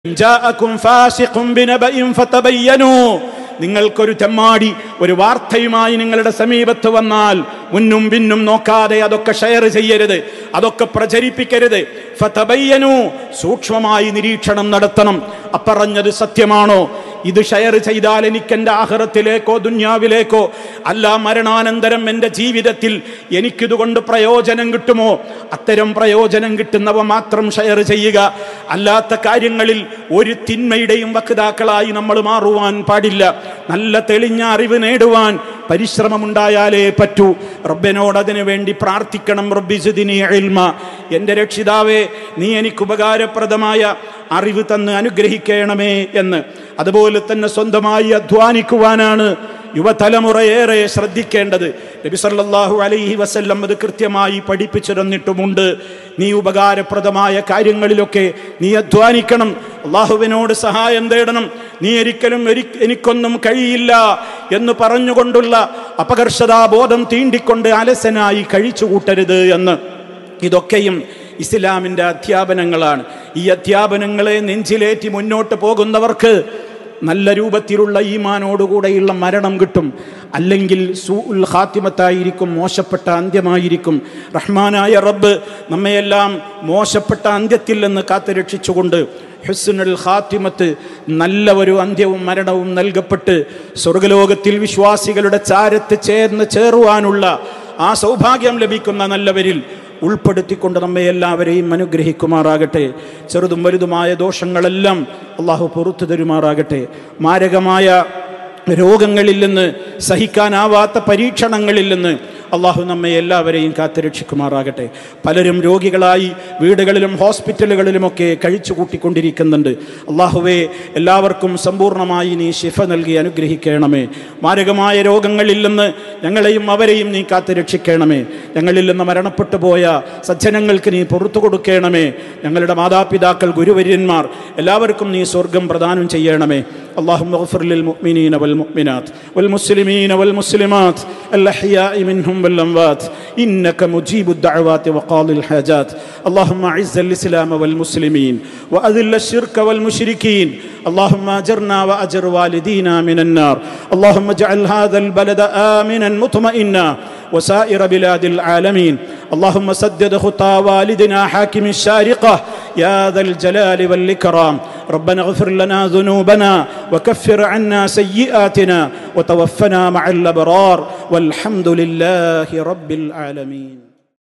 ജാഅക്കും ഫാസിഖും ബിനബഇൻ ഫതബയ്യനൂ നിങ്ങൾക്കൊരു തെമ്മാടി ഒരു വാർത്തയുമായി നിങ്ങളുടെ സമീപത്ത് വന്നാൽ മുന്നും പിന്നും നോക്കാതെ അതൊക്കെ ഷെയർ ചെയ്യരുത് അതൊക്കെ പ്രചരിപ്പിക്കരുത് ഫതബയ്യനൂ സൂക്ഷ്മമായി നിരീക്ഷണം നടത്തണം അപ്പറഞ്ഞത് സത്യമാണോ ഇത് ഷെയർ ചെയ്താൽ എനിക്ക് എൻ്റെ ആഹ്റത്തിലേക്കോ ദുന്യാവിലേക്കോ അല്ല മരണാനന്തരം എൻ്റെ ജീവിതത്തിൽ എനിക്കിതുകൊണ്ട് പ്രയോജനം കിട്ടുമോ അത്തരം പ്രയോജനം കിട്ടുന്നവ മാത്രം ഷെയർ ചെയ്യുക അല്ലാത്ത കാര്യങ്ങളിൽ ഒരു തിന്മയുടെയും വക്താക്കളായി നമ്മൾ മാറുവാൻ പാടില്ല നല്ല തെളിഞ്ഞ അറിവ് നേടുവാൻ പരിശ്രമമുണ്ടായാലേ പറ്റൂ റബ്ബിനോട് അതിനു വേണ്ടി പ്രാർത്ഥിക്കണം റബ്ബിസുദിനി ഇൽമ എൻ്റെ രക്ഷിതാവേ നീ എനിക്ക് ഉപകാരപ്രദമായ അറിവ് തന്ന് അനുഗ്രഹിക്കണമേ എന്ന് അതുപോലെ തന്നെ സ്വന്തമായി അധ്വാനിക്കുവാനാണ് യുവതലമുറയേറെ ശ്രദ്ധിക്കേണ്ടത് നബി സല്ലല്ലാഹു അലൈഹി വസല്ലം അത് കൃത്യമായി പഠിപ്പിച്ചു തന്നിട്ടുമുണ്ട് നീ ഉപകാരപ്രദമായ കാര്യങ്ങളിലൊക്കെ നീ അധ്വാനിക്കണം അള്ളാഹുവിനോട് സഹായം തേടണം നീ ഒരിക്കലും ഒരി എനിക്കൊന്നും കഴിയില്ല എന്ന് പറഞ്ഞുകൊണ്ടുള്ള അപകർഷതാബോധം തീണ്ടിക്കൊണ്ട് അലസനായി കഴിച്ചു കൂട്ടരുത് എന്ന് ഇതൊക്കെയും ഇസ്ലാമിൻ്റെ അധ്യാപനങ്ങളാണ് ഈ അധ്യാപനങ്ങളെ നെഞ്ചിലേറ്റി മുന്നോട്ട് പോകുന്നവർക്ക് നല്ല രൂപത്തിലുള്ള ഈമാനോടുകൂടെയുള്ള മരണം കിട്ടും അല്ലെങ്കിൽ സൂ ഉൽ ഖാത്തിമത്തായിരിക്കും മോശപ്പെട്ട അന്ത്യമായിരിക്കും റഹ്മാനായ റബ്ബ് നമ്മയെല്ലാം മോശപ്പെട്ട അന്ത്യത്തിൽ നിന്ന് കാത്തുരക്ഷിച്ചുകൊണ്ട് ഹുസ്നുൽ ഖാത്തിമത്ത് നല്ല ഒരു അന്ത്യവും മരണവും നൽകപ്പെട്ട് സ്വർഗലോകത്തിൽ വിശ്വാസികളുടെ ചാരത്ത് ചേർന്ന് ചേറുവാനുള്ള ആ സൗഭാഗ്യം ലഭിക്കുന്ന നല്ലവരിൽ ഉൾപ്പെടുത്തിക്കൊണ്ട് നമ്മെ എല്ലാവരെയും അനുഗ്രഹിക്കുമാറാകട്ടെ ചെറുതും വലുതുമായ ദോഷങ്ങളെല്ലാം അള്ളാഹു പുറത്തു തരുമാറാകട്ടെ മാരകമായ രോഗങ്ങളിൽ നിന്ന് സഹിക്കാനാവാത്ത പരീക്ഷണങ്ങളിൽ നിന്ന് അള്ളാഹു നമ്മെ എല്ലാവരെയും കാത്തുരക്ഷിക്കുമാറാകട്ടെ പലരും രോഗികളായി വീടുകളിലും ഹോസ്പിറ്റലുകളിലുമൊക്കെ കഴിച്ചു കൂട്ടിക്കൊണ്ടിരിക്കുന്നുണ്ട് അള്ളാഹുവെ എല്ലാവർക്കും സമ്പൂർണ്ണമായി നീ ശിഫ നൽകി അനുഗ്രഹിക്കണമേ മാരകമായ രോഗങ്ങളിൽ നിന്ന് ഞങ്ങളെയും അവരെയും നീ കാത്തുരക്ഷിക്കണമേ ഞങ്ങളിൽ നിന്ന് മരണപ്പെട്ടു പോയ സജ്ജനങ്ങൾക്ക് നീ പുറത്തു കൊടുക്കണമേ ഞങ്ങളുടെ മാതാപിതാക്കൾ ഗുരുവര്യന്മാർ എല്ലാവർക്കും നീ സ്വർഗം പ്രദാനം ചെയ്യണമേ اللهم اغفر للمؤمنين والمؤمنات والمسلمين والمسلمات الأحياء منهم والأموات إنك مجيب الدعوات وقاضي الحاجات اللهم أعز الإسلام والمسلمين وأذل الشرك والمشركين اللهم أجرنا وأجر والدينا من النار اللهم اجعل هذا البلد آمنا مطمئنا وسائر بلاد العالمين اللهم سدد خطى والدنا حاكم الشارقة يا ذا الجلال والإكرام ربنا اغفر لنا ذنوبنا وكفر عنا سيئاتنا وتوفنا مع الأبرار والحمد لله رب العالمين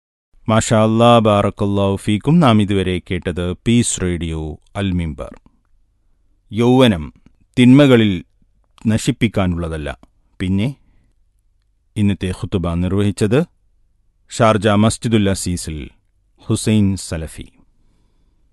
മാഷാ അല്ലാ ബാറക്കല്ലാഹു ഫീക്കും നാം ഇതുവരെ കേട്ടത് പീസ് റേഡിയോ അൽമിംബർ യൗവനം തിന്മകളിൽ നശിപ്പിക്കാനുള്ളതല്ല പിന്നെ ഇന്നത്തെ ഖുത്തുബ നിർവഹിച്ചത് ഷാർജ മസ്ജിദുൽ അസീസിൽ ഹുസൈൻ സലഫി